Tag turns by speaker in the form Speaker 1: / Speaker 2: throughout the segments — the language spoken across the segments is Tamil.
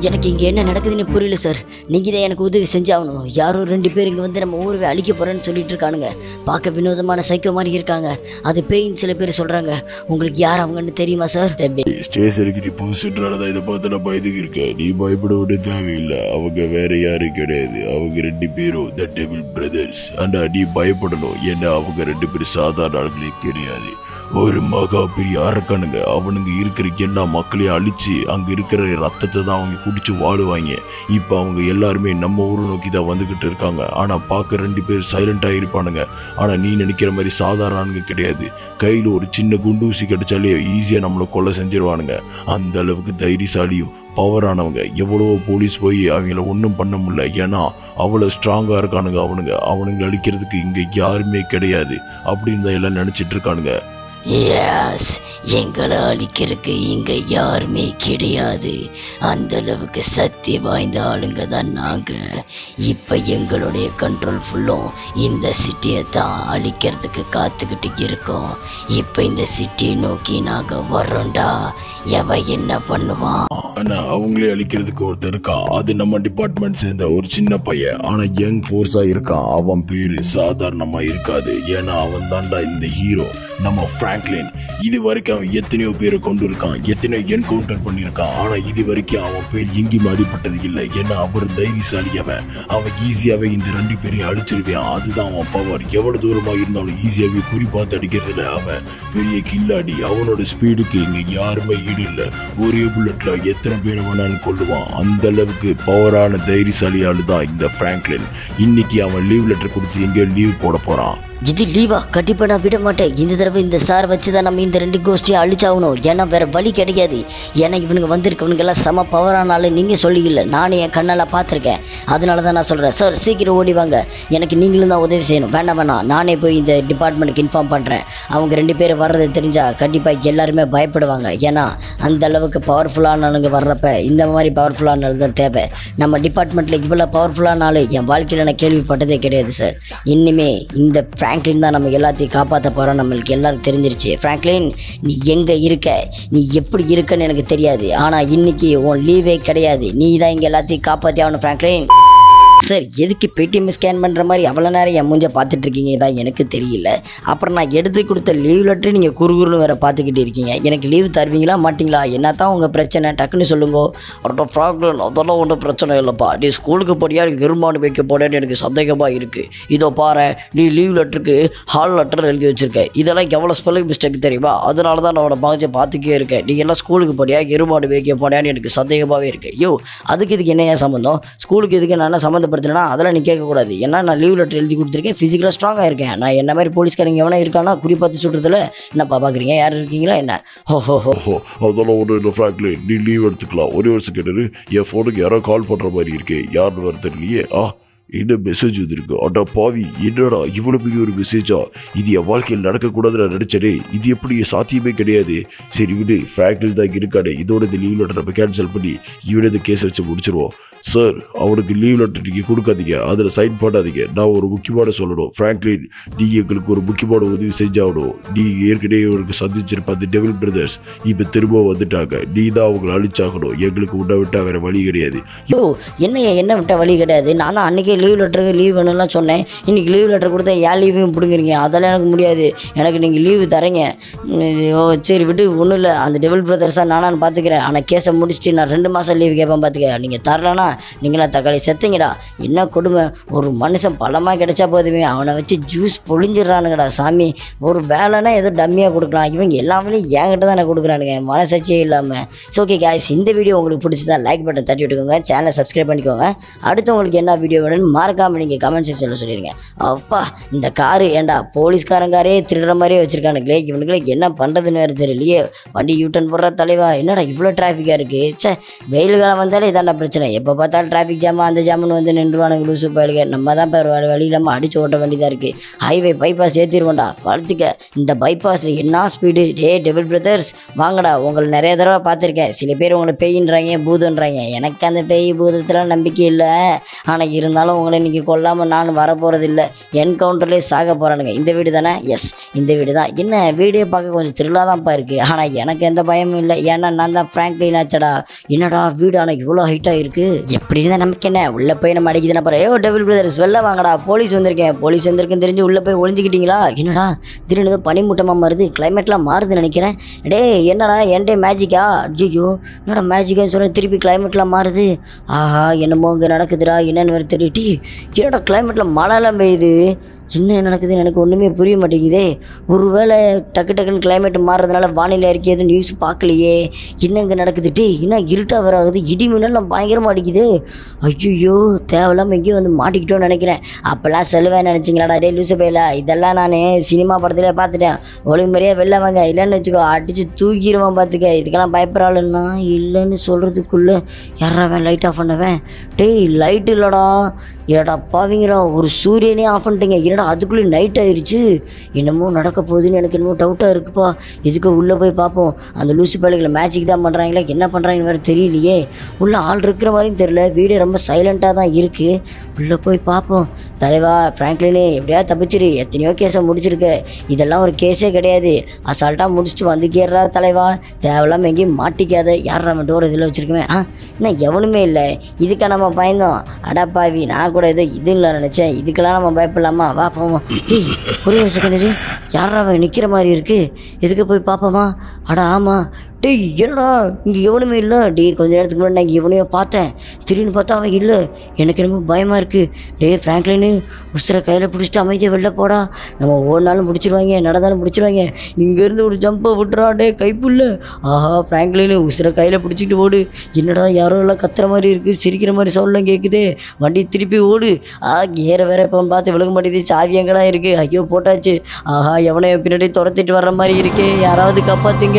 Speaker 1: எனக்கு இங்கே என்ன நடக்குதுன்னு புரியல சார் நீங்கள் தான் எனக்கு உதவி செஞ்சாகணும் யாரோ ரெண்டு பேர் இங்கே வந்து நம்ம ஊரவே அழிக்க போகிறேன்னு சொல்லிட்டு இருக்கானுங்க பார்க்க வினோதமான சைக்கோ மாதிரி இருக்காங்க அது பேயின்னு சில பேர் சொல்கிறாங்க உங்களுக்கு யார் அவங்கன்னு தெரியுமா சார்
Speaker 2: ஸ்டேஷனுக்கு நீ புதுசுன்றனால தான் இதை பார்த்து நான் பயந்துக்கு இருக்கேன் நீ பயப்பட ஒன்றும் தேவையில்லை அவங்க வேற யாரும் கிடையாது அவங்க ரெண்டு பேரும் த டெபிள் பிரதர்ஸ் ஆனா நீ பயப்படணும் ஏன்னா அவங்க ரெண்டு பேரும் சாதாரண ஆளுங்களே கிடையாது ஒரு மகா பெரிய அரக்கனுங்க அவனுங்க இருக்கிற எல்லா மக்களையும் அழிச்சு அங்க இருக்கிற ரத்தத்தை தான் அவங்க குடிச்சு வாழுவாங்க இப்போ அவங்க எல்லாருமே நம்ம ஊரை நோக்கி தான் வந்துகிட்டு இருக்காங்க ஆனா பார்க்க ரெண்டு பேர் சைலண்டா இருப்பானுங்க ஆனா நீ நினைக்கிற மாதிரி சாதாரண ஆளுங்க கிடையாது கையில் ஒரு சின்ன குண்டூசி கிடைச்சாலே ஈஸியாக நம்மளை கொலை செஞ்சிருவானுங்க அந்த அளவுக்கு தைரியசாலியும் பவரானவங்க எவ்வளோ போலீஸ் போய் அவங்கள ஒன்றும் பண்ண முடியல ஏன்னா அவ்வளோ ஸ்ட்ராங்காக இருக்கானுங்க அவனுங்க அவனுங்களை அழிக்கிறதுக்கு இங்கே யாருமே கிடையாது அப்படின்னு தான் எல்லாம் நினச்சிட்டு இருக்கானுங்க
Speaker 1: எஸ் எங்களை அழிக்கிறதுக்கு இங்கே யாருமே கிடையாது அந்த அளவுக்கு சக்தி வாய்ந்த ஆளுங்க தான் நாங்கள் இப்போ எங்களுடைய கண்ட்ரோல் ஃபுல்லும் இந்த சிட்டியை தான் அழிக்கிறதுக்கு காத்துக்கிட்டு இருக்கோம் இப்போ இந்த சிட்டியை நோக்கி நாங்கள் வர்றோம்டா எவன் என்ன பண்ணுவான்
Speaker 2: ஆனா அவங்களே அழிக்கிறதுக்கு ஒருத்தர் இருக்கான் அது நம்ம டிபார்ட்மெண்ட் சேர்ந்த ஒரு சின்ன பையன் ஆனா யங் ஃபோர்ஸா இருக்கான் அவன் பேரு சாதாரணமா இருக்காது ஏன்னா அவன் தான்டா இந்த ஹீரோ நம்ம பிராங்க்லின் இது வரைக்கும் அவன் எத்தனையோ பேரை கொண்டு இருக்கான் எத்தனையோ என்கவுண்டர் பண்ணியிருக்கான் ஆனா இது வரைக்கும் அவன் பேர் எங்கேயும் அடிபட்டது இல்லை ஏன்னா அவர் தைரியசாலி அவன் அவன் ஈஸியாவே இந்த ரெண்டு பேரையும் அடிச்சிருவான் அதுதான் அவன் பவர் எவ்வளவு தூரமா இருந்தாலும் ஈஸியாவே குறி பார்த்து அடிக்கிறதுல அவன் பெரிய கில்லாடி அவனோட ஸ்பீடுக்கு இங்க யாருமே ஈடு இல்லை ஒரே புல்லட்ல எத்தனை பேரை வேணாலும் கொள்ளுவான் அந்த அளவுக்கு பவரான தைரியசாலி ஆளு தான் இந்த பிராங்க்லின் இன்னைக்கு அவன் லீவ் லெட்டர் கொடுத்து எங்கேயோ லீவ் போட போறான்
Speaker 1: இது லீவா கண்டிப்பாக நான் விட மாட்டேன் இந்த தடவை இந்த சார் வச்சு தான் நம்ம இந்த ரெண்டு கோஷ்டியும் அழிச்சாகணும் ஏன்னா வேற வழி கிடையாது ஏன்னா இவனுங்க வந்திருக்கவனுங்கெல்லாம் செம பவரானாலும் நீங்கள் சொல்லிக்கல நானே என் கண்ணால் பார்த்துருக்கேன் அதனால தான் நான் சொல்கிறேன் சார் சீக்கிரம் ஓடி வாங்க எனக்கு நீங்களும் தான் உதவி செய்யணும் வேண்டாம் வேணாம் நானே போய் இந்த டிபார்ட்மெண்ட்டுக்கு இன்ஃபார்ம் பண்ணுறேன் அவங்க ரெண்டு பேரும் வர்றது தெரிஞ்சால் கண்டிப்பாக எல்லாருமே பயப்படுவாங்க ஏன்னா அந்த அளவுக்கு பவர்ஃபுல்லானவங்க வர்றப்ப இந்த மாதிரி பவர்ஃபுல்லான ஆள் தான் தேவை நம்ம டிபார்ட்மெண்ட்டில் இவ்வளோ பவர்ஃபுல்லான ஆள் என் வாழ்க்கையில் நான் கேள்விப்பட்டதே கிடையாது சார் இனிமே இந்த ஃப்ராங்க்லின் தான் நம்ம எல்லாத்தையும் காப்பாற்ற போகிறோம் நம்மளுக்கு எல்லாருக்கும் தெரிஞ்சிருச்சு ஃப்ராங்க்லின் நீ எங்கே இருக்க நீ எப்படி இருக்கன்னு எனக்கு தெரியாது ஆனால் இன்னைக்கு உன் லீவே கிடையாது நீ தான் இங்கே எல்லாத்தையும் காப்பாற்றி ஆகணும் ஃப்ராங்க்லின் சார் எதுக்கு பேடிஎம் ஸ்கேன் பண்ணுற மாதிரி அவ்வளோ நேரம் என் மூஞ்ச பார்த்துட்டு இருக்கீங்க தான் எனக்கு தெரியல அப்புறம் நான் எடுத்து கொடுத்த லீவ் லெட்டர் நீங்கள் குறுகுறுன்னு வேற பார்த்துக்கிட்டு இருக்கீங்க எனக்கு லீவ் தருவீங்களா மாட்டீங்களா என்ன தான் உங்கள் பிரச்சனை டக்குன்னு சொல்லுங்க அப்புறம் ஃப்ராக்லன் அதெல்லாம் ஒன்றும் பிரச்சனை இல்லைப்பா நீ ஸ்கூலுக்கு போறியா எனக்கு இருமானு வைக்க போறேன்னு எனக்கு சந்தேகமாக இருக்குது இதோ பாரு நீ லீவ் லெட்டருக்கு ஹால் லெட்டர் எழுதி வச்சிருக்க இதெல்லாம் எவ்வளோ ஸ்பெல்லிங் மிஸ்டேக் தெரியுமா அதனால தான் நான் உன மகஜை பார்த்துக்கே இருக்கேன் நீ எல்லாம் ஸ்கூலுக்கு போறியா எருமாடு வைக்க போறியான்னு எனக்கு சந்தேகமாகவே இருக்கு ஐயோ அதுக்கு இதுக்கு என்ன ஏன் சம்மந்தம் ஸ்கூலுக்கு இதுக்கு நான் என்ன சம்மந்தப்படுத்தினா அதெல்லாம் நீ கேட்கக்கூடாது ஏன்னா நான் லீவ் லெட்டர் எழுதி கொடுத்துருக்கேன் ஃபிசிக்கலாக ஸ்ட்ராங்காக இருக்கேன் நான் என்ன மாதிரி போலீஸ்காரங்க எவனா இருக்கானா குறி பார்த்து சுடுறதுல என்னப்பா பார்க்குறீங்க யார் இருக்கீங்களா என்ன ஹோ ஹோ ஹோ
Speaker 2: ஓஹோ அதெல்லாம் ஒன்றும் இல்லை ஃப்ராங்க்லின் நீ லீவ் எடுத்துக்கலாம் ஒரே ஒரு செகண்ட் என் ஃபோனுக்கு யாரோ கால் பண்ணுற மாதிரி இருக்கே யாருன்னு வர தெரியலையே ஆ என்ன மெசேஜ் வந்திருக்கு அடா பாவி என்னடா இவ்வளோ பெரிய ஒரு மெசேஜா இது என் வாழ்க்கையில் நடக்கக்கூடாதுன்னு நான் நினச்சனே இது எப்படி சாத்தியமே கிடையாது சரி விடு ஃப்ராங்க்லின் தான் இங்க இருக்கானே இதோட இந்த லீவ் லெட்டர் நம்ம கேன்சல் பண்ணி இவனே இந்த கேஸ் வச்சு முடிச்சிருவோம் சார் அவனுக்கு லீவ் லெட்டர் நீங்கள் கொடுக்காதீங்க அதில் சைன் பண்ணாதீங்க நான் ஒரு முக்கியமான சொல்லணும் ஃப்ராங்க்லின் நீ எங்களுக்கு ஒரு முக்கியமான உதவி செஞ்சாகணும் நீ ஏற்கனவே அவருக்கு சந்திச்சிருப்ப அந்த டெவில் பிரதர்ஸ் இப்போ திரும்ப வந்துட்டாங்க நீ தான் அவங்களை அழிச்சாகணும் எங்களுக்கு உன்னை விட்டா வேற வழி கிடையாது
Speaker 1: யோ என்னையா என்ன விட்ட வழி கிடையாது நான் தான் அன்றைக்கே லீவ் லெட்டருக்கு லீவ் வேணும்லாம் சொன்னேன் இன்றைக்கி லீவ் லெட்டர் கொடுத்தா ஏன் லீவையும் பிடுங்குறீங்க அதெல்லாம் எனக்கு முடியாது எனக்கு நீங்கள் லீவு தரீங்க ம், இது, ஓ சரி விட்டு ஒன்றும் இல்லை அந்த டெவல் பிரதர்ஸாக நானான்னு பார்த்துக்கிறேன் ஆனால் கேஸை முடிச்சுட்டு நான் ரெண்டு மாதம் லீவ் கேட்பேன் பார்த்துக்க நீங்கள் தரலனா நீங்களா தக்காளி செத்தீங்கடா என்ன கொடுமை ஒரு மனுஷன் பழமாக கிடைச்சா போதுமே அவனை வச்சு ஜூஸ் பொழிஞ்சிடுறானுங்கடா சாமி ஒரு வேலைன்னா ஏதோ டம்மியாக கொடுக்கலாம் இவங்க எல்லாமே என்கிட்ட தானே கொடுக்குறானுங்க மனசாட்சியே இல்லாமல் ஸோ ஓகே guys இந்த வீடியோ உங்களுக்கு பிடிச்சதா லைக் பட்டன் தட்டி விட்டுக்கோங்க சேனலை சப்ஸ்கிரைப் பண்ணிக்கோங்க அடுத்து உங்களுக்கு என்ன வீடியோ வேணும்னு மறக்காமல் நீங்கள் கமெண்ட் செக்ஷனில் சொல்லிடுங்க அப்பா இந்த காரு ஏன்டா போலீஸ்காரங்காரே திருடுற மாதிரியே வச்சுருக்கானுங்களே இவனுங்களே என்ன பண்ணுறதுன்னு வேறு தெரியலையே வண்டி யூட்டன் போடுற தலைவா என்னடா இவ்வளோ டிராஃபிக்காக இருக்குது ச்சே வெயில் காலம் வந்தாலே இதாண்டா பிரச்சனை எப்போ பார்த்தாலும் டிராஃபிக் ஜாம் அந்த ஜாமுன்னு வந்து நின்றுவானுங்க லூசு பயலுங்க நம்ம தான் இப்போ வழி இல்லாமல் அடிச்சு ஓட்ட வேண்டியதாக இருக்குது ஹைவே பைபாஸ் ஏற்றிடுவோம்டா வளர்த்துக்க இந்த பைபாஸில் என்ன ஸ்பீடு டே டெபிள் பிரதர்ஸ் வாங்கடா உங்களை நிறைய தடவை பார்த்துருக்கேன் சில பேர் உங்களை பேயின்றாங்க பூதன்றாங்க எனக்கு அந்த பேய் பூதத்தில் நம்பிக்கை இல்லை ஆனால் இருந்தாலும் கண்டிப்பாக உங்களை இன்றைக்கி கொல்லாமல் நான் வரப்போகிறது இல்லை என்கவுண்டர்லேயே சாக போகிறானுங்க இந்த வீடு தானே எஸ் இந்த வீடு தான் என்ன வீடியோ பார்க்க கொஞ்சம் த்ரில்லாக தான்ப்பா இருக்குது ஆனால் எனக்கு எந்த பயமும் இல்லை ஏன்னா நான் தான் ஃப்ராங்க்லின் ஆச்சடா என்னடா வீடு ஆனால் இவ்வளோ ஹைட்டாக இருக்குது எப்படி இருந்தால் நமக்கு என்ன உள்ளே போய் நம்ம அடிக்குதுன்னா பாரு ஏ டபுள் பிரதர்ஸ் வெளில வாங்கடா போலீஸ் வந்திருக்கேன் போலீஸ் வந்திருக்குன்னு தெரிஞ்சு உள்ளே போய் ஒளிஞ்சிக்கிட்டீங்களா என்னடா திடீர்னு ஏதோ பனிமூட்டமாக மாறுது கிளைமேட்லாம் மாறுதுன்னு நினைக்கிறேன் டேய் என்னடா என் டே மேஜிக்கா ஐயோ என்னடா மேஜிக்கான்னு சொல்ல திருப்பி கிளைமேட்லாம் மாறுது ஆஹா என்னமோ இங்கே நடக்குதுடா என்னன்னு வேறு தெரியுட்டி என்னடா கிளைமேட்டில் மழைலாம் பெய்யுது என்ன நடக்குதுன்னு எனக்கு ஒன்றுமே புரிய மாட்டேங்குதே ஒருவேளை டக்கு டக்குன்னு கிளைமேட் மாறுறதுனால வானிலை அறிக்கை எதுவும் நியூஸ் பார்க்கலையே என்ன இங்கே நடக்குது டே என்ன இருட்டாக வேற ஆகுது இடி மின்னலாம் பயங்கரமாக அடிக்குது ஐயோ தேவையில்லாமல் எங்கேயோ வந்து மாட்டிக்கிட்டோன்னு நினைக்கிறேன் அப்போல்லாம் சொல்லுவேன் நினச்சிங்களாடா டே லூசு பையில இதெல்லாம் நான் சினிமா படத்துல பார்த்துட்டேன் ஒழுங்கு மாதிரியே வெளில வாங்க இல்லைன்னு வச்சுக்கோ அடித்து தூக்கிடுவான் பார்த்துக்க இதுக்கெல்லாம் பயப்படுறாளுன்னா இல்லைன்னு சொல்கிறதுக்குள்ளே யாராவன் லைட் ஆஃப் பண்ணவன் டேய் லைட் இல்லைடா ஏடா பாவீங்களா ஒரு சூரியனே ஆஃப் பண்ணிட்டீங்க என்னடா அதுக்குள்ளே நைட் ஆயிடுச்சு என்னமோ நடக்க போகுதுன்னு எனக்கு என்னமோ டவுட்டாக இருக்குப்பா இதுக்கு உள்ளே போய் பார்ப்போம் அந்த லூசு பிள்ளைகளை மேஜிக் தான் பண்ணுறாங்களா என்ன பண்ணுறாங்கன்னு வேறு தெரியலையே உள்ளே ஆள் இருக்கிற மாதிரியும் தெரியல வீடு ரொம்ப சைலண்ட்டாக தான் இருக்குது உள்ளே போய் பார்ப்போம் தலைவா ஃப்ராங்க்லினே எப்படியா தப்பிச்சிரு எத்தனையோ கேஸை முடிச்சிருக்க இதெல்லாம் ஒரு கேஸே கிடையாது அசால்ட்டாக முடிச்சுட்டு வந்து கேடுறா தலைவா தேவையில்லாமல் எங்கேயும் மாட்டிக்காத யார் நம்ம டோர் இதில் வச்சுருக்கோமே ஆ இன்னும் எவனுமே இல்லை இதுக்கா நம்ம பயந்தோம் அடப்பாவி நான் கூட ஏதோ இது இல்லை நினச்சேன் இதுக்கெல்லாம் நம்ம பயப்படலாமா வா போவோம் ஏய் ஒரு செகண்ட் யாரா அவன் நிற்கிற மாதிரி இருக்கு எதுக்கு போய் பார்ப்போமா அட ஆமாம் டேய் என்னடா இங்கே எவனுமே இல்லை டேய் கொஞ்ச நேரத்துக்கு முன்னாடி நான் இங்கே எவனையோ பார்த்தேன் திடீர்னு பார்த்தா அவன் இல்லை எனக்கு என்னமோ பயமாக இருக்குது டேய் ஃப்ராங்க்லின்னு உசுரை கையில் பிடிச்சிட்டு அமைதியாக வெளில போடா நம்ம ஓடினாலும் பிடிச்சிருவாங்க நடந்தாலும் பிடிச்சிருவாங்க இங்கேருந்து ஒரு ஜம்பை விட்டுறா டே கைப்புள்ள ஆஹா ஃப்ராங்க்லின்னு உசுரை கையில் பிடிச்சிட்டு ஓடு என்னடா யாரோ எல்லாம் கத்துற மாதிரி இருக்குது சிரிக்கிற மாதிரி சவுண்ட்லாம் கேட்குதே வண்டி திருப்பி ஓடு ஆ ஏற வேற இப்போ பார்த்து விழுக மாட்டேங்குது சாவி எங்கடா இருக்குது ஐயோ போட்டாச்சு ஆஹா எவனையோ பின்னாடி துரத்திட்டு வர்ற மாதிரி இருக்கே யாராவது காப்பாத்துங்க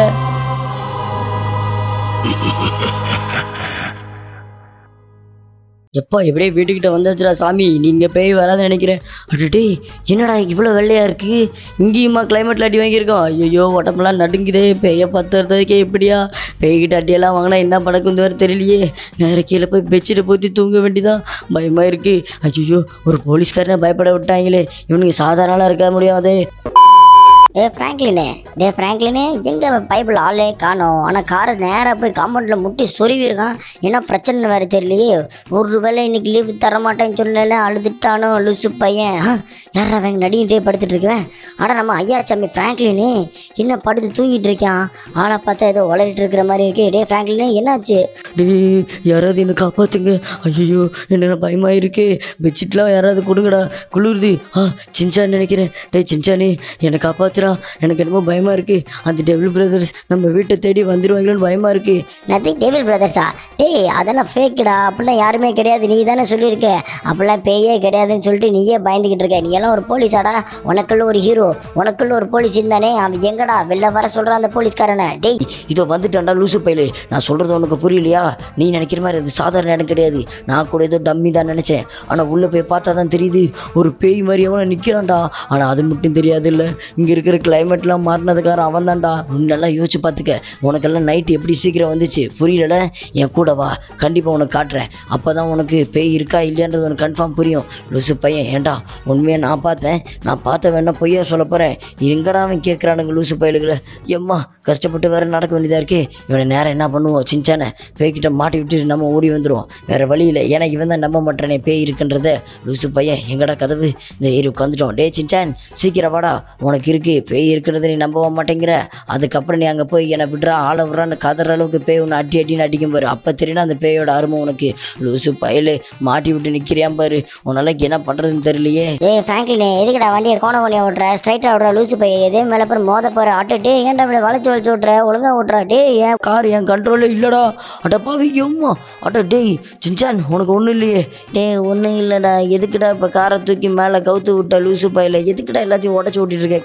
Speaker 1: எப்பா எப்படியே வீட்டுக்கிட்ட வந்தாச்சுடா சாமி நீங்கள் பேய் வராதுன்னு நினைக்கிறேன் அடடே என்னடா இவ்வளோ வெள்ளையாக இருக்குது இங்கேயுமா கிளைமேட்டில் அடி வாங்கியிருக்கோம் ஐயோ உடம்பெல்லாம் நடுங்குதே பேயை பத்துறதுக்கே எப்படியா பேய்கிட்ட அடியெல்லாம் வாங்கினா என்ன படக்கும் வேறு தெரியலையே நேர கீழே போய் பெட்ஷீட்டை போற்றி தூங்க வேண்டியதான் பயமாக இருக்குது ஐயோ ஒரு போலீஸ்காரனை பயப்பட விட்டாங்களே இவனுக்கு சாதாரண இருக்க முடியாதே
Speaker 3: டே ஃப்ராங்க்லினே டே ஃப்ராங்க்லினே எங்கே பைபிள் ஆளே காணோம் ஆனால் காரை நேராக போய் காம்பவுண்டில் முட்டி சொருவிருக்கான் என்ன பிரச்சனை வேறு தெரியலையே ஒரு வேளை இன்னைக்கு லீவு தர மாட்டேன்னு சொன்னேன் அழுதுட்டானோ லூசு பையன் ஆ, யாரா அவங்க நடிகிட்டே படுத்துட்டு இருக்கேன் ஆனால் நம்ம ஐயா சாமி ஃப்ராங்க்லினே என்ன படுத்து தூங்கிட்டு இருக்கான் ஆளை பார்த்தா ஏதோ உளறிட்டு இருக்கிற மாதிரி இருக்கே டே ஃப்ராங்க்லினே என்னாச்சு
Speaker 1: டேய் யாராவது என்னை காப்பாத்துங்க ஐயோ என்ன பயமாக இருக்கே பெட்ஷீட்லாம் யாராவது கொடுங்கடா குளிருது ஆ சின்சான் நினைக்கிறேன் டேய் சின்சானே என்னை காப்பாத்துறா எனக்கு என்னமோ பயமாக இருக்கு அந்த டெவில் பிரதர்ஸ் நம்ம வீட்டை தேடி வந்துருவாங்களோன்னு பயமாக இருக்கு
Speaker 3: நத்திங் டேபிள் பிரதர்ஸா டேய் அதெல்லாம் ஃபேக்குடா அப்படிலாம் யாருமே கிடையாது நீ தானே சொல்லியிருக்க அப்படிலாம் பேயே கிடையாதுன்னு சொல்லிட்டு நீயே பயந்துக்கிட்டு இருக்க நீ எல்லாம் ஒரு போலீஸாடா உனக்குள்ள ஒரு ஹீரோ உனக்குள்ள ஒரு போலீஸ் இருந்தானே அவன் எங்கடா வெளில வர சொல்கிறான் அந்த போலீஸ்காரனை டேய்
Speaker 1: இதோ வந்துட்டான்டா லூசு பையலே நான் சொல்கிறது உனக்கு புரியலையா நீ நினைக்கிற மாதிரி அது சாதாரண இடம் கிடையாது நான் கூட ஏதோ டம்மி தான் நினச்சேன் ஆனால் உள்ளே போய் பார்த்தா தான் தெரியுது ஒரு பேய் மாதிரி அவனை நிற்கிறான்டா ஆனால் அது மட்டும் தெரியாது இல்லை இங்கே இருக்கிற கிளைமேட்லாம் மாறினதுக்காரன் அவன் தான்டா முன்னெல்லாம் யோசிச்சு பார்த்துக்க உனக்கெல்லாம் நைட்டு எப்படி சீக்கிரம் வந்துச்சு புரியலடா என் கூட வா கண்டிப்பாக உனக்கு காட்டுறேன் அப்போ தான் உனக்கு பேய் இருக்கா இல்லையான்றது உனக்கு கன்ஃபார்ம் புரியும் லூசு பையன் ஏன்டா உண்மையாக நான் பார்த்தேன் நான் பார்த்த வேணா பொய்யா சொல்ல போகிறேன் எங்கடா அவன் கேட்குறானுங்க லூசு பயலுகளை எம்மா கஷ்டப்பட்டு வேற நடக்க வேண்டியதாக இருக்கே இவனை நேரம் என்ன பண்ணுவோம் சின்சானே பேய்கிட்ட மாட்டி விட்டுட்டு நம்ம ஓடி வந்துடுவோம் வேற வழி இல்லை ஏன்னா இவன் தான் நம்ப மாட்டேனே பேய் இருக்குன்றத லூசு பையன் எங்கடா கதவு இந்த ஏறி உட்காந்துட்டோம் டே சின்சான் சீக்கிரம் வாடா உனக்கு இருக்கு பேய் இருக்கிறத நீ நம்பவே மாட்டேங்கிற அதுக்கப்புறம் நீ அங்கே போய் என்னை விட்றா ஆளை விட்றான்னு கதற அளவுக்கு பேய் ஒன்று அடி அடின்னு அடிக்கும் பாரு அப்போ தெரியும் அந்த பேயோட அருமை உனக்கு லூசு பயலு மாட்டி விட்டு நிற்கிறியான் பாரு உன்னால என்ன பண்ணுறதுன்னு தெரியலையே
Speaker 3: டேய் ஃப்ராங்க்லினே எதுக்குடா வண்டியை கோண கோணியை ஓட்டுற ஸ்ட்ரைட்டாக ஓட்டுற லூசு பையன் எதே மேலே போய் மோத போகிற ஆட்டோ டே ஏன்டா இப்படி வளைச்சு வளைச்சு ஓட்டுற ஒழுங்கா ஓட்டுறா டேய் ஏன்
Speaker 1: கார் என் கண்ட்ரோலில் இல்லைடா அடப்பாவி எம்மா அட டேய் சின்சான் உனக்கு ஒன்றும் இல்லையே
Speaker 3: டேய் ஒன்றும் இல்லைடா எதுக்குடா இப்போ காரை தூக்கி மேலே கவுத்து விட்ட லூசு பையில எதுக்குடா எல்லாத்தையும் உடச்சி ஓட்டிட்டு இருக்க கார் விட்ட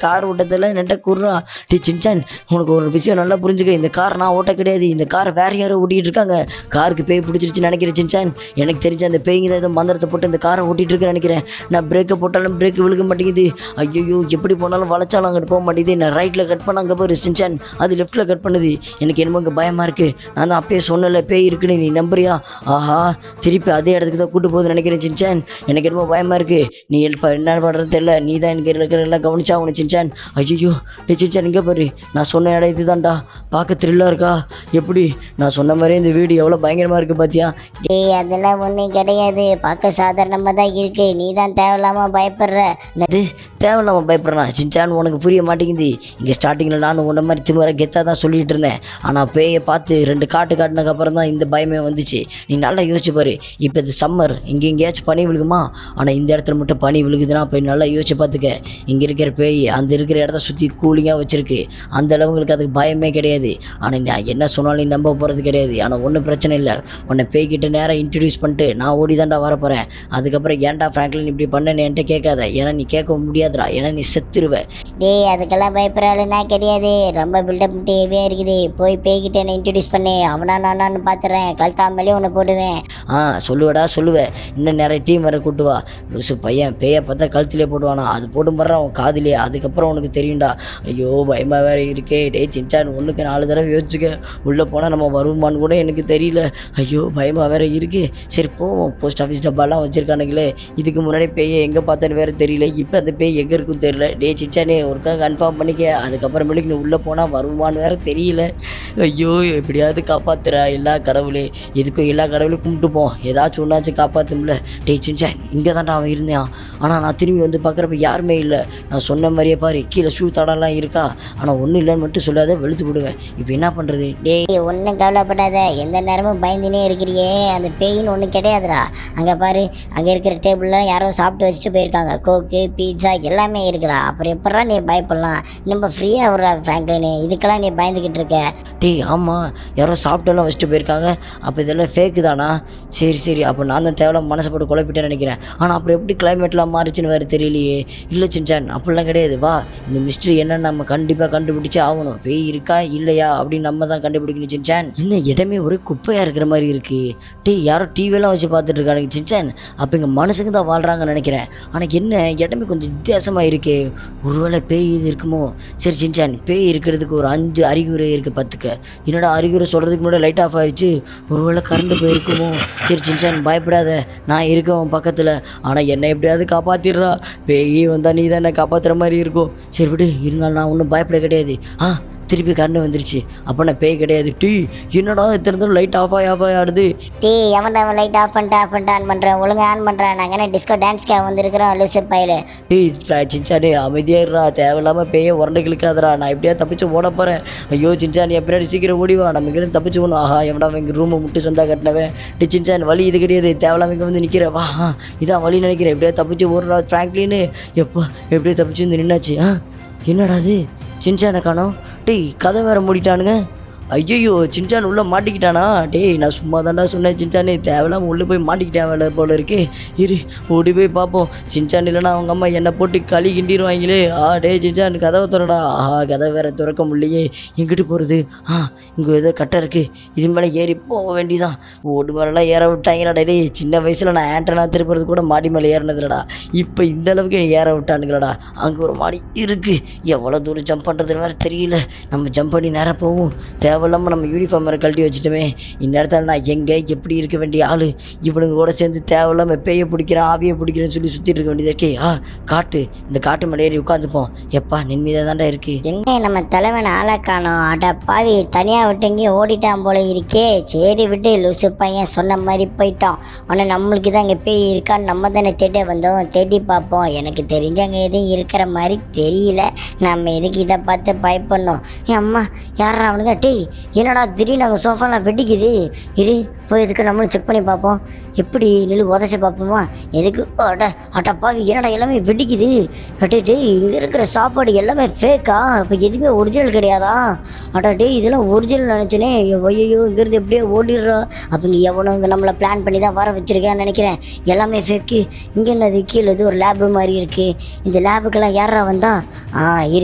Speaker 1: தெரியல நெட்ட குர்றா டி சின்சான் உனக்கு ஒரு விஷயம் நல்லா புரிஞ்சுக்க இந்த கார் நான் ஓட்ட கிடையாது இந்த காரை வேற யாரோ ஓட்டிகிட்டு இருக்காங்க காருக்கு பேய் பிடிச்சிருச்சுன்னு நினைக்கிறேன் சின்சான் எனக்கு தெரிஞ்ச அந்த பேய்ங்க தான் ஏதோ மந்திரத்தை போட்டு இந்த காரை ஓட்டிகிட்டு இருக்குன்னு நினைக்கிறேன் நான் பிரேக்கை போட்டாலும் பிரேக் விழுக மாட்டேங்குது ஐயோ எப்படி போனாலும் வளைச்சாலும் அங்கிட்டு போக மாட்டேங்குது நான் ரைட்டில் கட் பண்ண அங்கே போய் சின்சான் அது லெஃப்ட்டில் கட் பண்ணுது எனக்கு என்னமோ இங்கே பயமாக இருக்குது நான் தான் அப்பயே சொன்னல பேய் இருக்குன்னு நீ நம்புறியா ஆஹா திருப்பி அதே இடத்துக்கு தான் கூட்டு போகுதுன்னு நினைக்கிறேன் சின்சான் எனக்கு என்னமோ பயமாக இருக்குது நீ இப்போ என்ன பண்ணுறது தெரியல நீ தான் எனக்கு இருக்கிற எல்லாம் கவனிச்சா உனக்கு சின்சான் ஐயோ டே சின்சான் இங்கே பாரு நான் சொன்ன இடம் இதுதான்டா பார்க்க த்ரில்லாக இருக்கா எப்படி நான் சொன்ன மாதிரியே இந்த வீடு எவ்வளோ பயங்கரமாக இருக்குது பார்த்தியா
Speaker 3: டேய் அதெல்லாம் ஒன்றும் கிடையாது பார்க்க சாதாரணமாக தான் இருக்கு நீ தான் தேவையில்லாமல் பயப்படுற
Speaker 1: அது தேவையில்லாம பயப்படுறான் சின்சான் உனக்கு புரிய மாட்டேங்குது இங்கே ஸ்டார்டிங்கில் நானும் உன்ன மாதிரி திமுறை கெத்தாக தான் சொல்லிட்டு இருந்தேன் ஆனால் பேயை பார்த்து ரெண்டு காட்டு காட்டினதுக்கப்புறம் தான் இந்த பயமே வந்துச்சு நீ நல்லா யோசிச்சு பாரு இப்போ இது சம்மர் இங்கே எங்கேயாச்சும் பனி விழுகுமா ஆனால் இந்த இடத்துல மட்டும் பனி விழுகுதுன்னா போய் நல்லா யோசிச்சு பார்த்துக்க இங்கே இருக்கிற பேய் அந்த இருக்கிற இடத்த சுற்றி கூலிங்காக வச்சுருக்கு அந்த அளவுங்களுக்கு அதுக்கு பயமே கிடையாது ஆனால் நான் என்ன சொன்னாலும் நீ நம்ப போகிறது கிடையாது ஆனால் ஒன்றும் பிரச்சனை இல்லை உன்னை பேய்கிட்ட நேராக இன்ட்ரடியூஸ் பண்ணிட்டு நான் ஓடி தான்டா வரப்போகிறேன் அதுக்கப்புறம் ஏன்டா ஃப்ராங்க்லின் இப்படி பண்ணேன்னு என்கிட்ட கேட்காத ஏன்னா நீ கேட்க முடியாதுடா ஏன்னா நீ செத்துருவ
Speaker 3: டேய் அதுக்கெல்லாம் பயப்படுறாளுன்னா கிடையாது ரொம்ப பில்டப் ஹெவியாக இருக்குது போய் பேய்கிட்ட என்ன இன்ட்ரடியூஸ் பண்ணி அவனா நானான்னு பார்த்துறேன் கழுத்தாமலே உன்னை போடுவேன்
Speaker 1: ஆ சொல்லுவடா சொல்லுவேன் இன்னும் நிறைய டீம் வேறு கூட்டு வா லூசு பையன் பேயை பார்த்தா கழுத்திலே போடுவானா அது போடும் போடுறான் அவன் காதிலே அதுக்கப்புறம் உனக்கு தெரியும்டா ஐயோ பயமாக வேற இருக்கே டேய் சின்சான் ஒன்றுக்கு நாலு தடவை யோசிச்சுக்க உள்ளே போனால் நம்ம வருமான்னு கூட எனக்கு தெரியல ஐயோ பயமாக வேற இருக்கு சரி போவோம் போஸ்ட் ஆஃபீஸ் டப்பாலாம் வச்சுருக்கானுங்களே இதுக்கு முன்னாடி பேயை எங்கே பார்த்தேன்னு வேற தெரியல இப்போ அந்த பேய் எங்கே இருக்குன்னு தெரியல டே சிச்சானே ஒருக்கா கன்ஃபார்ம் பண்ணிக்க அதுக்கப்புறமேலுக்கு நீ உள்ளே போனால் வருமான்னு வேற தெரியல ஐயோ எப்படியாவது காப்பாத்துறா எல்லா கடவுளே இதுக்கும் எல்லா கடவுளையும் கும்பிட்டுப்போம் ஏதாச்சும் ஒன்றாச்சும் காப்பாற்றும்ல டேய் சின்சான் இங்கே தான்டா அவன் இருந்தான் ஆனால் நான் திரும்பி வந்து பார்க்குறப்ப யாருமே இல்லை நான் சொன்ன மாதிரியே பாரு கீழே ஷூ தடம்லாம் இருக்கா ஆனால் ஒன்றும் இல்லைன்னு மட்டும் சொல்லாத வெளுத்து விடுவேன் இப்போ என்ன பண்ணுறது டேய்
Speaker 3: டேய் ஒன்றும் கவலைப்படாத எந்த நேரமும் பயந்துனே இருக்கிறியே அந்த பேயின்னு ஒன்றும் கிடையாதுடா அங்கே பாரு அங்கே இருக்கிற டேபிள்லாம் யாரோ சாப்பிட்டு வச்சுட்டு போயிருக்காங்க கோக்கு பீட்சா எல்லாமே இருக்குடா அப்புறம் எப்படா நீ பயப்படலாம் நம்ம ஃப்ரீயாக விட்றா ஃப்ராங்க்லினே இதுக்கெல்லாம் நீ பயந்துக்கிட்டு இருக்க
Speaker 1: டேய் ஆமாம் யாரோ சாப்பிட்டெல்லாம் வச்சுட்டு போயிருக்காங்க அப்போ இதெல்லாம் ஃபேக்கு தானா சரி சரி அப்போ நான் தான் தேவையில்லாம மனசை போட்டு குழப்பிட்டேன்னு நினைக்கிறேன் ஆனால் அப்புறம் எப்படி கிளைமேட்லாம் மாறிச்சுன்னு வேறு தெரியலையே இல்லை சின்சான் அப்படிலாம் கிடையாது வா இந்த மிஸ்ட்ரி என்னன்னு நம்ம கண்டிப்பாக கண்டுபிடிச்சே ஆகணும் பேய் இருக்கா இல்லையா அப்படின்னு நம்ம தான் கண்டுபிடிக்கணும் சின்சான் இன்னும் இடமே ஒரே குப்பையாக இருக்கிற மாதிரி இருக்கு டேய் யாரோ டிவியெல்லாம் வச்சு பார்த்துட்டு இருக்காங்க சின்சான் அப்போ இங்கே மனுஷங்க தான் வாழ்கிறாங்கன்னு நினைக்கிறேன் ஆனால் என்ன இடமே கொஞ்சம் வித்தியாசமாக இருக்கே ஒருவேளை பேய் இது இருக்குமோ சரி சின்சான் பேய் இருக்கிறதுக்கு ஒரு அஞ்சு அறிகுறி இருக்குது பார்த்துக்க என்னடா அறிகுறி சொல்கிறதுக்கு முன்னாடி லைட் ஆஃப் ஆயிடுச்சு ஒருவேளை கரண்ட் போயிருக்குமோ சரி சின்சான் பயப்படாத நான் இருக்கேன் உன் பக்கத்தில் ஆனால் என்னை எப்படியாவது காப்பாற்றிடுறா பேய் வந்தால் நீ தான் என்னை காப்பாற்றுற மாதிரி இருக்கும் சரி விடு இருந்தாலும் நான் ஒன்றும் பயப்பட கிடையாது ஆ திருப்பி கரண்ட் வந்துருச்சு அப்போ நான் பேய் கிடையாது டீ என்னடா இத்தனை லைட் ஆஃப் ஆகி ஆஃப் ஆகி ஆடுது
Speaker 3: டேய் எவன்டா அவன் லைட் ஆஃப் பண்ணிட்டு ஆஃப் பண்ணிட்டு ஆன் பண்ணுறேன் ஒழுங்கா ஆன் பண்ணுறேன் நாங்கள் என்ன டிஸ்கோ டான்ஸ்க்காக வந்திருக்கிறோம் லூசு பையில
Speaker 1: டேய் சின்சானே அமைதியாடுறா தேவையில்லாமல் பேய உரண்டை கிழக்காதடா நான் எப்படியா தப்பிச்சு ஓட போகிறேன் ஐயோ சின்சான் என் பின்னாடி சீக்கிரம் ஓடிவா நம்ம இங்கே தப்பிச்சு போகணும் ஆஹா எவடா இங்கே ரூமை முட்டு சொந்தா கட்டினவன் டே சின்சான் வழி இது கிடையாது தேவையில்லாம இங்கே வந்து நிற்கிற வா ஆ, இதான் வழி நினைக்கிறேன் எப்படியா தப்பிச்சு ஓடுறா ஃப்ராங்க்லின்னு எப்போ எப்படியா தப்பிச்சு வந்து நின்னாச்சு ஆ என்னடா அது சின்சானை காணோம் டேய் கதை வேற மூடிட்டானுங்க ஐயோ சின்சான் உள்ளே மாட்டிக்கிட்டானா டேய் நான் சும்மா தான்டா சொன்னேன் சின்சானே தேவையில்லாம உள்ளே போய் மாட்டிக்கிட்டேன் வேலை போல இருக்கே இரு ஓடி போய் பார்ப்போம் சின்சான் இல்லைன்னா அவங்க அம்மா என்னை போட்டு களி கிண்டிடுவாங்களே ஆ டேய் சின்சான் கதவை திறடா ஆஹா கதவை வேற திறக்க முடியலையே எங்கிட்டு போகிறது ஆ இங்கே ஏதோ கட்டை இருக்குது இது மேலே ஏறி போக வேண்டியதான் ஓடு மேலாம் ஏற விட்டாங்களாடா டேய் சின்ன வயசில் நான் ஆண்டனா திருப்புறது கூட மாடி மேலே ஏறினதுலடா இப்போ இந்த அளவுக்கு என்னை ஏற விட்டானுங்களடா அங்கே ஒரு மாடி இருக்குது எவ்வளோ தூரம் ஜம்ப் பண்ணுறதுன்னு வேறு தெரியல நம்ம ஜம்ப் பண்ணி நேராக போவோம் தேவையில்லாமல் நம்ம யூனிஃபார்ம் வேறு கழட்டி வச்சுட்டோமே இந்நேரத்தில் நான் எங்கே எப்படி இருக்க வேண்டிய ஆள் இவனுங்க கூட சேர்ந்து தேவையில்லாமல் பேயை பிடிக்கிறேன் ஆவியை பிடிக்கிறேன்னு சொல்லி சுற்றிட்டு இருக்க வேண்டியது இருக்கே ஆ காட்டு இந்த காட்டு மேலே ஏறி உட்காந்துப்போம் எப்பா நின்மீதாக தான்டா இருக்குது
Speaker 3: எங்க நம்ம தலைவன் ஆளை காணோம் அட பாவி தனியாக விட்டு எங்கேயும் ஓடிட்டான் போல இருக்கே சரி விட்டு லூசு பையன் சொன்ன மாதிரி போயிட்டோம் ஆனால் நம்மளுக்கு தான் இங்கே பேய் இருக்கான்னு நம்ம தானே தேடி வந்தோம் தேடி பார்ப்போம் எனக்கு தெரிஞ்சவங்க எதுவும் இருக்கிற மாதிரி தெரியல நம்ம எதுக்கு இதை பார்த்து பயப்படணும் என் அம்மா யாரா அவனுங்க டேய் என்னடா திடீர்னு அங்கே சோஃபாலாம் வெடிக்குது இரு போய் எதுக்கு நம்மளும் செக் பண்ணி பார்ப்போம் எப்படி நில்லு உதச்சி பார்ப்போமா எதுக்கு அட அட்டப்பாவி என்னடா எல்லாமே வெடிக்குது அட்டே டேய் இங்கே இருக்கிற சாப்பாடு எல்லாமே ஃபேக்கா இப்போ எதுவுமே ஒரிஜினல் கிடையாதா அடா டேய் இதெல்லாம் ஒரிஜினல் நினச்சனே ஐயோ இங்கேருந்து எப்படியோ ஓடிடுறா அப்போ இங்கே எவனோ இங்கே நம்மளை பிளான் பண்ணி தான் வர வச்சிருக்கேன்னு நினைக்கிறேன் எல்லாமே ஃபேக்கு இங்கே என்னது கீழே இது ஒரு லேபு மாதிரி இருக்குது இந்த லேபுக்கெல்லாம் யாரா வந்தா ஆ இரு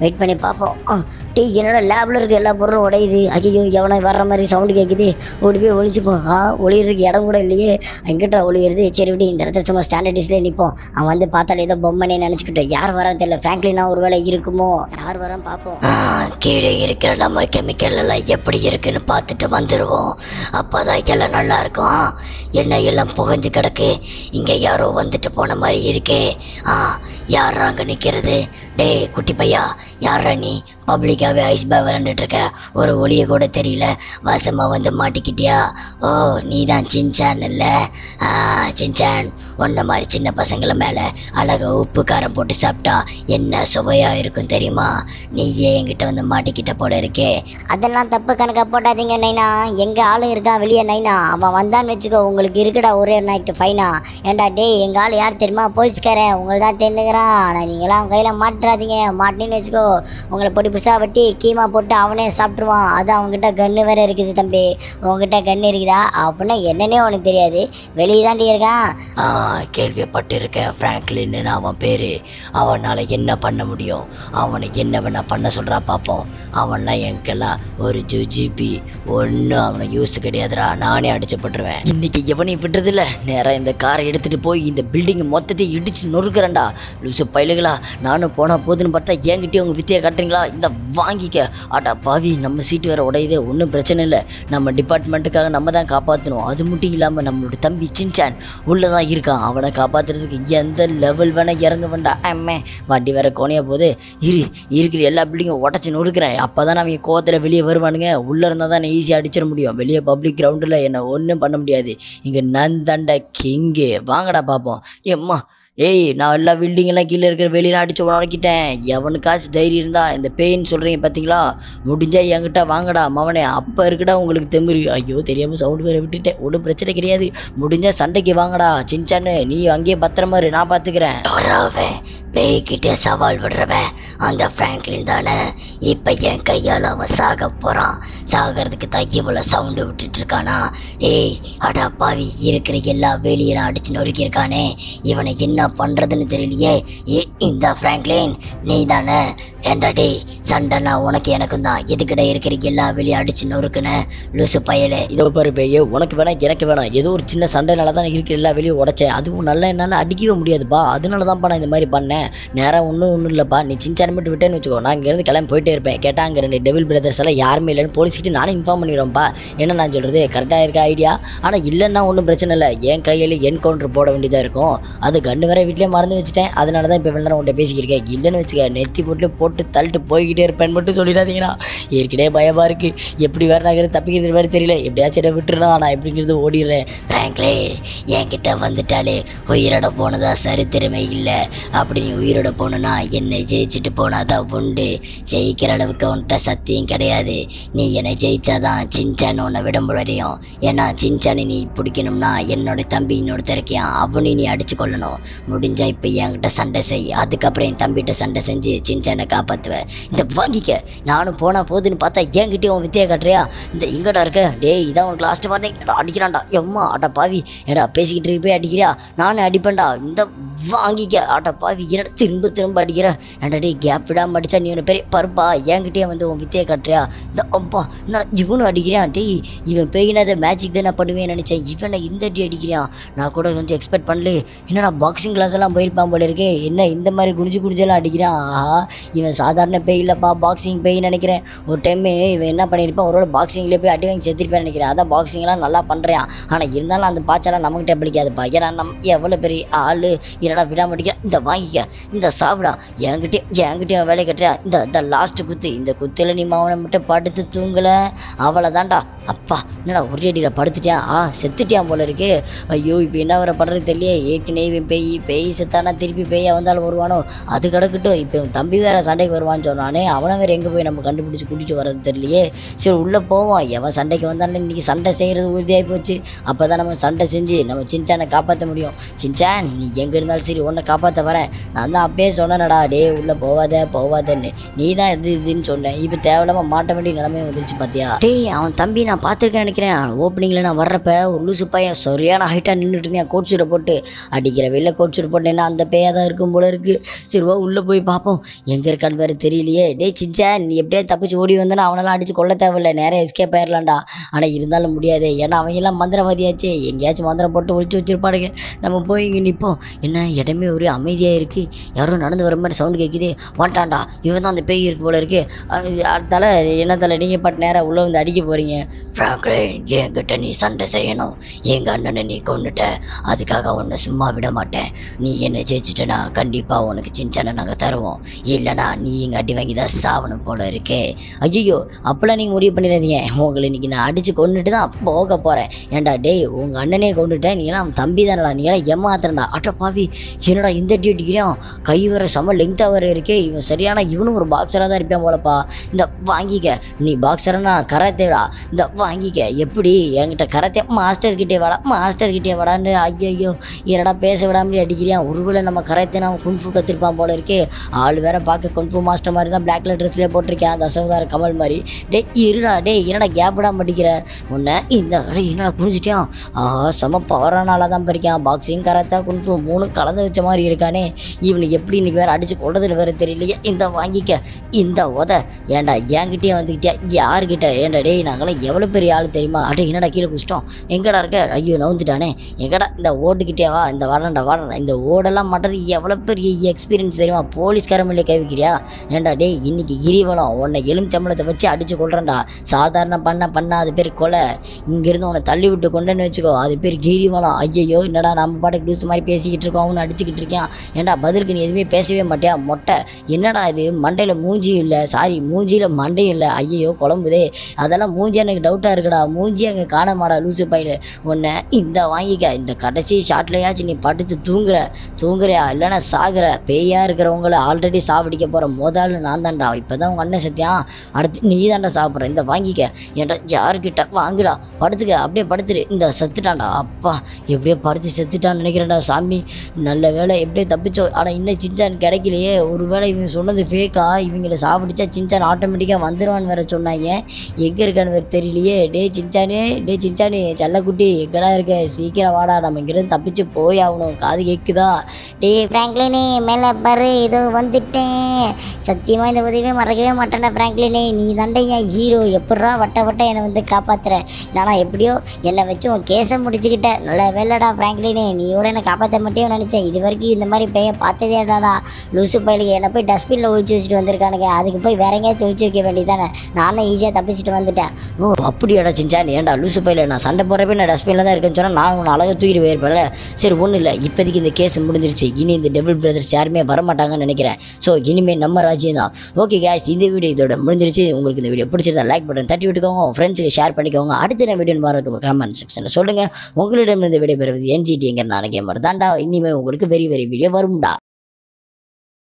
Speaker 3: வெயிட் பண்ணி பார்ப்போம் ஆ, டேய் என்னோட லேபில் இருக்க எல்லா பொருளும் உடையுது ஐயோ எவனோ வர்ற மாதிரி சவுண்டு கேட்குது ஓடி போய் ஒளிச்சுப்போம் ஆ ஒளியறதுக்கு இடம் கூட இல்லையே எங்கிட்ட ஒளியுறது சரி விட்டு இந்த இடத்துல சும்மா ஸ்டாண்டர்டிஸ்லேயே நிற்போம் அவன் வந்து பார்த்தாலே ஏதோ பொம்மனே நினச்சிக்கிட்டோம் யார் வரான்னு தெரியல ஃப்ராங்க்லினா ஒரு வேளை இருக்குமோ யார் வரான்னு பார்ப்போம்
Speaker 1: ஆ, கீழே இருக்கிற நம்ம கெமிக்கல் எல்லாம் எப்படி இருக்குன்னு பார்த்துட்டு வந்துடுவோம் அப்போதான் எல்லாம் நல்லா இருக்கும் ஆ, என்ன எல்லாம் புகஞ்சு கிடக்கு இங்கே யாரோ வந்துட்டு போன மாதிரி இருக்கே ஆ யார் அங்கே நிற்கிறது டேய் குட்டி பையா யாரா நீ பப்ளிக்காகவே ஐஸ் பா விளாண்டுட்டு இருக்க ஒரு ஒளியை கூட தெரியல வாசமாக வந்து மாட்டிக்கிட்டியா ஓ நீ தான் சின்சான் இல்லை ஆ சின்சான் உன்ன மாதிரி சின்ன பசங்களை மேலே அழகா உப்பு காரம் போட்டு சாப்பிட்டா என்ன சுவையாக இருக்கும் தெரியுமா நீயே என்கிட்ட வந்து மாட்டிக்கிட்ட போல இருக்கே
Speaker 3: அதெல்லாம் தப்பு கணக்கா போட்டாதீங்க நைனா எங்கள் ஆள் இருக்கான் வெளியே நைனா அவன் வந்தான்னு வச்சுக்கோ உங்களுக்கு இருக்குடா ஒரே நைட்டு ஃபைனா ஏன்டா டேய் எங்கள் ஆள் யார் தெரியுமா போலீஸ்காரன் உங்களை தான் தெரிஞ்சுக்கிறான் ஆனால் நீங்களாம் அவன் கையில் மாட்டுறாதீங்க மாட்டின்னு வச்சுக்கோ உங்களை பொடி புதுசாக வெட்டி கீமா போட்டு அவனே சாப்பிட்ருவான் அது அவங்ககிட்ட கன்று வேற இருக்குது தம்பி உங்ககிட்ட கன்று இருக்குதா அப்படின்னா என்னன்னே உனக்கு தெரியாது வெளியே தாண்டி இருக்கான்
Speaker 1: ஆ கேள்விப்பட்டிருக்கேன் ஃப்ராங்க்லின்னு அவன் பேர் அவனால் என்ன பண்ண முடியும் அவனை என்ன வேணா பண்ண சொல்கிறா பார்ப்போம் அவன்லாம் எனக்கெல்லாம் ஒரு ஜிபி ஒன்றும் அவனை யூஸ் கிடையாதுடா நானே அடிச்சு போட்டுருவேன் இன்னைக்கு எவனையும் விட்டுறதில்ல நேராக இந்த காரை எடுத்துகிட்டு போய் இந்த பில்டிங் மொத்தத்தையும் இடிச்சு நொறுக்கிறேன்டா லூசு பயிலுகளா நானும் போனால் போதுன்னு பார்த்தா என்கிட்டயே உங்கள் வித்தியை காட்டுறீங்களா இந்த வாங்கிக்க ஆட்டா பாவி நம்ம சீட்டு வேற உடையுதே ஒன்றும் பிரச்சனை இல்லை நம்ம டிபார்ட்மெண்ட்டுக்காக நம்ம தான் காப்பாற்றணும் அது மட்டும் இல்லாமல் நம்மளோட தம்பி சின்சான் உள்ளே தான் இருக்கான் அவனை காப்பாற்றுறதுக்கு எந்த லெவல் வேணால் இறங்க வேண்டாம் அம்மே வண்டி வேற கோணையா போகுது இரு இருக்கிற எல்லா பில்டிங்கும் உடச்சி நொறுக்கிறேன் அப்போ தான் அவங்க கோவத்தில் வெளியே வருவானுங்க உள்ளே இருந்தால் தான் ஈஸியாக அடிச்சிட முடியும் வெளியே பப்ளிக் கிரவுண்டில் என்னை ஒன்றும் பண்ண முடியாது இங்கே நந்தண்ட கிங்கு வாங்கடா பார்ப்போம் ஏம்மா ஏய் நான் எல்லா பில்டிங் எல்லாம் கீழே இருக்கிற வெளியெல்லாம் அடிச்சு உடக்கிட்டேன் எவனுக்காச்சும் தைரியம் இருந்தா இந்த பேயின்னு சொல்கிறீங்க பார்த்தீங்களா முடிஞ்சா என்கிட்ட வாங்கடா மவனே அப்போ இருக்குடா உங்களுக்கு தெம்பு ஐயோ தெரியாமல் சவுண்டு வேற விட்டுட்டேன் ஒன்றும் பிரச்சனை கிடையாது முடிஞ்சா சண்டைக்கு வாங்கடா சின்சான்னு நீ அங்கேயே பத்திரமா இரு நான் பார்த்துக்கிறேன் அவன் பேய்கிட்டே சவால் விடுறவன் அந்த ஃப்ராங்க்லின் தானே இப்போ என் கையால் அவன் சாக போகிறான் சாகிறதுக்கு தான் இவ்வளோ சவுண்டு விட்டுட்டு இருக்கானா ஏய் அடா பாவி இருக்கிற எல்லா வேலையும் அடிச்சு நொறுக்கியிருக்கானே இவனை என்ன பண்ணுறதுன்னு தெரியலையே ஏ இந்த ஃப்ராங்க்லின் நீ தானே ஏண்டா டேய் சண்டைனா உனக்கு எனக்கும் தான் இதுக்கிட்ட இருக்கிற எல்லா வெளியும் அடிச்சு நொறுக்குன லூசு பயலே இதோ பாரு பையே உனக்கு வேணாம் எனக்கு வேணாம் ஏதோ ஒரு சின்ன சண்டைனால தான் இருக்கிற எல்லா வெளியும் உடைச்சேன் அதுவும் நல்லா என்னால் அடிக்கவே முடியாதுப்பா அதனால தான்ப்பா நான் இந்த மாதிரி பண்ணேன் நேராக ஒன்றும் ஒன்றும் இல்லைப்பா நீ சின்சான் மட்டும் விட்டேன்னு வச்சுக்கோ நான் இங்கேருந்து கிளம்பி போயிட்டே இருப்பேன் கேட்டால் அங்கே ரெண்டு டெவில் பிரதர்ஸ் எல்லாம் யாருமே இல்லைன்னு போலீஸ்கிட்ட நானும் இன்ஃபார்ம் பண்ணிடுவேன்ப்பா என்ன நான் சொல்கிறது கரெக்டாக இருக்க ஐடியா ஆனால் இல்லைன்னா ஒன்றும் பிரச்சனை இல்லை என் கையில் என் கவுண்டர் போட வேண்டியதாக இருக்கும் அது கன்று வேற வீட்டிலே மறந்து வச்சுட்டேன் அதனால தான் இப்போ வெள்ளம் உன்ட்ட பேசிக்கிருக்கேன் இல்லைன்னு வச்சுக்க நெத்தி போட்டு போட்டு தள்ளிட்டு போய்கிட்டே இருப்பேன்னு மட்டும் சொல்லிடாதீங்கண்ணா ஏற்கனவே பயமாக இருக்குது எப்படி வேறு நகர் தப்பிக்கிறது வேறு தெரியல எப்படியாச்சும் என்னை விட்டுருலாம் நான் எப்படிங்கிறது ஓடிடுறேன் ஃப்ராங்க்லே என்கிட்ட வந்துட்டாலே உயிரோட போனதா சரித்திரமே இல்லை அப்படி நீ உயிரோட போகணுன்னா என்னை ஜெயிச்சுட்டு போனாதான் உண்டு ஜெயிக்கிற அளவுக்கு உன்கிட்ட சத்தியம் கிடையாது நீ என்னை ஜெயிச்சாதான் சின்சான் உன்னை விட முடியும் ஏன்னா சின்சானை நீ பிடிக்கணும்னா என்னோட தம்பி இன்னொருத்தர் இருக்கியான் அவனையும் நீ அடிச்சு கொள்ளணும் முடிஞ்சா இப்போ என்கிட்ட சண்டை செய் அதுக்கப்புறம் என் தம்பிகிட்ட சண்டை செஞ்சு சின்சானை காப்பாற்றுவேன் இந்த வாங்கிக்க நானும் போனால் போகுதுன்னு பார்த்தா என்கிட்டயும் உன் வித்தியா காட்டுறியா இந்த இங்கடா இருக்க டேய் இதான் உனக்கு லாஸ்ட் வார்னிங் அடிக்கிறான்டா எம்மா ஆட்டா பாவி ஏடா பேசிக்கிட்டு இருக்க போய் அடிக்கிறியா நானே அடிப்பேன்டா இந்த வாங்கிக்க ஆட்டா பாவி என்னடா திரும்ப திரும்ப அடிக்கிற ஏன்டா டேய் கேப் விடாமல் அடிச்சா நீ ஒரு பெரிய பருப்பா என்கிட்டயே வந்து உன் வித்தியை காட்டுறியா இந்த அப்பா நான் இவனும் அடிக்கிறான் டேய் இவன் பேயினதை மேஜிக் தான் நான் பண்ணுவேன் நினச்சேன் இவனை இந்த அடி அடிக்கிறான் நான் கூட கொஞ்சம் எக்ஸ்பெக்ட் பண்ணல என்னடா பாக்ஸிங் கிளாஸ் எல்லாம் போயிருப்பான் போல இருக்கே என்ன இந்த மாதிரி குடிஞ்சு குடிஞ்செல்லாம் அடிக்கிறான் ஆஹா இவன் சாதாரண பேய் இல்லைப்பா பாக்ஸிங் பேய் நினைக்கிறேன் ஒரு டைம் இவன் என்ன பண்ணியிருப்பான் ஒரு பாக்ஸிங்லேயே போய் அடி வாங்கி செத்துருப்பேன் நினைக்கிறேன் அதான் பாக்ஸிங்லாம் நல்லா பண்ணுறான் ஆனால் இருந்தாலும் அந்த பாய்ச்சலாம் நம்மகிட்ட பிடிக்காதுப்பா ஏன்னா நம் எவ்வளோ பெரிய ஆள் என்னடா விட மாட்டேங்க இந்த வாங்கிக்க இந்த சாப்பிடா என்கிட்டே என்கிட்டயும் வேலை கட்டுறியா இந்த இந்த லாஸ்ட்டு குத்து இந்த குத்தில் நீ மாவனை மட்டும் படுத்து தூங்கலை அவளை தான்டா அப்பா என்னடா ஒரே அடியில் படுத்துட்டியான் ஆ செத்துட்டியான் போல இருக்கு ஐயோ இப்போ என்ன வர படுறது தெரியலையே ஏற்கனவே இவன் பேய் பேய் செத்தானா திருப்பி பேயா வந்தாலும் வருவானோ அது கிடக்கட்டும் இப்போ இவன் தம்பி வேற சண்டைக்கு வருவான்னு சொன்னானே அவனை வேற எங்கே போய் நம்ம கண்டுபிடிச்சி கூட்டிகிட்டு வர்றது தெரியலையே சரி உள்ளே போவோம் எவன் சண்டைக்கு வந்தாலும் இன்னைக்கு சண்டை செய்கிறது உறுதியாகி போச்சு அப்போ தான் நம்ம சண்டை செஞ்சு நம்ம சின்சானை காப்பாற்ற முடியும் சின்சான் நீ எங்கே இருந்தாலும் சரி உன்னை காப்பாற்ற வரேன் நான் தான் அப்பயே சொன்னேனடா டே உள்ளே போவாத போவாதன்னு நீ தான் இது இதுன்னு சொன்னேன் இப்போ தேவையில்லாமல் மாட்ட வேண்டிய நிலைமை வந்துருச்சு பார்த்தியா டேய் அவன் தம்பி நான் பார்த்துருக்கேன் நினைக்கிறேன் ஓப்பனிங்கில் நான் வர்றப்ப ஒரு லூசு பையன் சரியான ஹைட்டாக நின்றுட்டு இருந்தேன் கோட் சூட்டை போட்டு அடிக்கிற வெளில கோட் சூட் போட்டேன்னா அந்த பேயாக தான் இருக்கும் போல இருக்குது சரி வா உள்ளே போய் பார்ப்போம் எங்கே இருக்க இருக்கான்னு வேறு தெரியலையே டேய் சிச்சா நீ எப்படியே தப்பிச்சு ஓடி வந்தனா அவனெல்லாம் அடிச்சு கொல்ல தேவையில்ல நேராக எஸ்கேப் ஆயிடலாம்டா ஆனால் இருந்தாலும் முடியாது ஏன்னா அவங்க எல்லாம் மந்திரவாதியாச்சே எங்கேயாச்சும் மந்திரம் போட்டு ஒழிச்சு வச்சிருப்பாடுங்க நம்ம போய் இங்கே நிற்போம் என்ன இடமே ஒரு அமைதியாக இருக்குது யாரோ நடந்து வர மாதிரி சவுண்டு கேட்குது வந்துட்டான்டா இவன் தான் அந்த பேய் இருக்கு போல இருக்கு தலை என்ன தலை நீங்கள் பாட்டு நேராக உள்ளே வந்து அடிக்க போகிறீங்க ஃப்ராங்க்லின் என்கிட்ட நீ சண்டை செய்யணும் எங்கள் அண்ணனை நீ கொண்டுட்ட அதுக்காக உன்னை சும்மா விட மாட்டேன் நீ என்னை ஜெயிச்சிட்டனா கண்டிப்பாக உனக்கு சின்ன நாங்கள் தருவோம் இல்லைனா நீ எங்கள் அடி வாங்கி தான் சாவணும் போல இருக்கே ஐயோ அப்போல்லாம் நீங்கள் முடிவு பண்ணிடாதீங்க உங்களை இன்னைக்கு நான் அடித்து கொண்டுட்டு தான் போக போகிறேன் ஏன்டா டேய் உங்கள் அண்ணனே கொண்டுட்டேன் நீ எல்லாம் தம்பி தானடா நீ எல்லாம் ஏமாத்துறா அட்ட பாவி என்னடா இந்த அடி அடிக்கிறான் கை வர செம லெங்க்த்தாக வர இருக்கே இவன் சரியான இவனும் ஒரு பாக்ஸராக தான் இருப்பான் போலப்பா இந்த வாங்கிக்க நீ பாக்ஸரனா கராத்தேடா இந்த வாங்கிக்க எப்படி என்கிட்ட கராத்தே மாஸ்டர் கிட்டே வாடா மாஸ்டர் கிட்டே வாடான்னு ஐயோ என்னடா பேச விடாமலே அடிக்கிறியான் ஒருவேளை நம்ம கராத்தே நான் குன்ஃபு கத்திருப்பான் போல இருக்கே ஆள் வேற பார்க்க குன்ஃபு மாஸ்டர் மாதிரி தான் பிளாக் கலர் ட்ரெஸ்லேயே போட்டிருக்கேன் அந்த அசவதார கமல் மாதிரி டேய் இருடா டேய் என்னடா கேப் விடாம அடிக்கிற உன்னை இந்த டேய் என்னடா புரிஞ்சுட்டியான் ஆஹா செம பவரானால தான் பறிக்கான் பாக்ஸிங் கராத்தா குன்ஃபு மூணு கலந்து வச்ச மாதிரி இருக்கானே இவனுக்கு எப்படி இன்னைக்கு வேற அடிச்சு கொண்டதில் வேற தெரியலையே இந்த வாங்கிக்க இந்த உத ஏன்டா என்கிட்டயே வந்துக்கிட்டியா யாருக்கிட்ட ஏன்டா டேய் நாங்களாம் எவ்வளோ பெரிய ஆள் தெரியுமா அடே என்னடா கீழே குச்சிட்டோம் எங்கடா இருக்க ஐயோ நவுந்துட்டானே எங்கடா இந்த ஓட்டுக்கிட்டே வா இந்த வரண்டா வரண்டா இந்த ஓடெல்லாம் மாட்டது எவ்வளோ பெரிய எக்ஸ்பீரியன்ஸ் தெரியுமா போலீஸ்காரன் மேலே கை வைக்கிறியா ஏன்டா டேய் இன்னைக்கு கிரிவலம் உன்னை எலுமிச்சம்பளத்தை வச்சு அடிச்சு கொள்றேன்டா சாதாரண பண்ண பண்ண அது பேர் கொலை இங்கேருந்து உன்னை தள்ளி விட்டு கொண்டேன்னு வச்சுக்கோ அது பேர் கிரிவலம் ஐயையோ என்னடா நம்ம பாட்டுக்கு லூஸ் மாதிரி பேசிக்கிட்டு இருக்கோம் அவனு அடிச்சுக்கிட்டு இருக்கான் ஏன்டா பதிலுக்கு நீ எதுவுமே பேசவே மாட்டியா மொட்டை என்னடா இது மண்டையில் மூஞ்சி இல்லை சாரி மூஞ்சியில் மண்டையும் இல்லை ஐயையோ குழம்புதே அதெல்லாம் மூஞ்சி எனக்கு டவுட்டாக இருக்குடா மூஞ்சி அங்கே காண மாடா லூசு பையில உன்னை இந்த வாங்கிக்க இந்த கடைசி ஷாட்லையாச்சும் நீ படுத்து தூங்குற தூங்குறியா இல்லைன்னா சாகுற பேயாக இருக்கிறவங்கள ஆல்ரெடி சாவடிக்க போகிற முதல்ல நான் தான்டா இப்போ தான் உங்கள் அண்ணன் சத்தியான் அடுத்து நீ தான்டா சாப்பிட்ற இந்த வாங்கிக்க என்கிட்ட யாருக்கிட்ட வாங்குடா படுத்துக்க அப்படியே படுத்துரு இந்த செத்துட்டான்டா அப்பா எப்படியோ படுத்து செத்துட்டான்னு நினைக்கிறேன்டா சாமி நல்ல வேலை எப்படியோ தப்பிச்சோ ஆனால் இன்னும் சின்சான் கிடைக்கலையே ஒரு வேளை இவங்க சொன்னது ஃபேக்கா இவங்கள சாப்பிடுச்சா சின்சான் ஆட்டோமேட்டிக்காக வந்துடுவான்னு வேற சொன்னாங்க எங்கே இருக்கான்னு வேறு தெரியலையே டே சின்சானே டே சின்சானே செல்லக்குட்டி எங்கடா இருக்க சீக்கிரம் வாடா நம்ம இங்கேருந்து தப்பிச்சு போய் ஆகணும் காது கேட்குதா
Speaker 3: டேய் ஃப்ராங்க்லினே மேலே பாரு இதோ வந்துட்டேன் சத்தியமாக இந்த உதவியை மறக்கவே மாட்டேன்டா ஃப்ராங்க்லினே நீ தாண்டா என் ஹீரோ எப்பட்றா வட்ட வட்ட என்னை வந்து காப்பாத்துற நானா எப்படியோ என்னை வச்சு உன் கேஸை முடிச்சுக்கிட்ட நல்ல வேலைடா ஃப்ராங்க்லினே நீயோட என்னை காப்பாற்ற மாட்டேன்னு நினச்சேன் இது வரைக்கும் இந்த மாதிரி பையன் பார்த்ததேடாடா லூசு பையலுக்கு என்னை போய் டஸ்ட்பினில் ஒழிச்சு வச்சுட்டு வந்திருக்கானுங்க அதுக்கு போய் வேற எங்கேயாச்சும் ஒழிச்சு வைக்க வேண்டியதானே நானும் ஈஸியாக தப்பிச்சுட்டு வந்துட்டேன்
Speaker 1: ஓ அப்படியாடா சின்சான் ஏன்டா லூசு பையில நான் சண்டை போகிறப்ப நான் டஸ்ட்பினில் தான் இருக்கேன்னு சொன்னால் நான் உன்னை அழகாக தூக்கிட்டு போயிருப்பேன்ல சரி ஒன்றும் இல்லை இப்போதைக்கு இந்த கேஸ் முடிஞ்சிருச்சு இனி இந்த டபுள் பிரதர்ஸ் யாருமே வரமாட்டாங்கன்னு நினைக்கிறேன் ஸோ இனிமேல் நம்ம ராஜ்யம் தான் ஓகே கேஸ் இந்த வீடியோ இதோட முடிஞ்சிருச்சு உங்களுக்கு இந்த வீடியோ பிடிச்சிருந்தா லைக் பட்டன் தட்டி விட்டுக்கோங்க உங்கள் ஃப்ரெண்ட்ஸுக்கு ஷேர் பண்ணிக்கோங்க அடுத்த நான் வீடியோ வர கமெண்ட் செக்ஷனில் சொல்லுங்கள் உங்களிடம் இந்த வீடியோ பெறுவது என்ஜிடிங்கிற நான் கேமர் தான்டா இனிமேல் உங்களுக்கு வெரி வெரி வீடியோ வரும்டா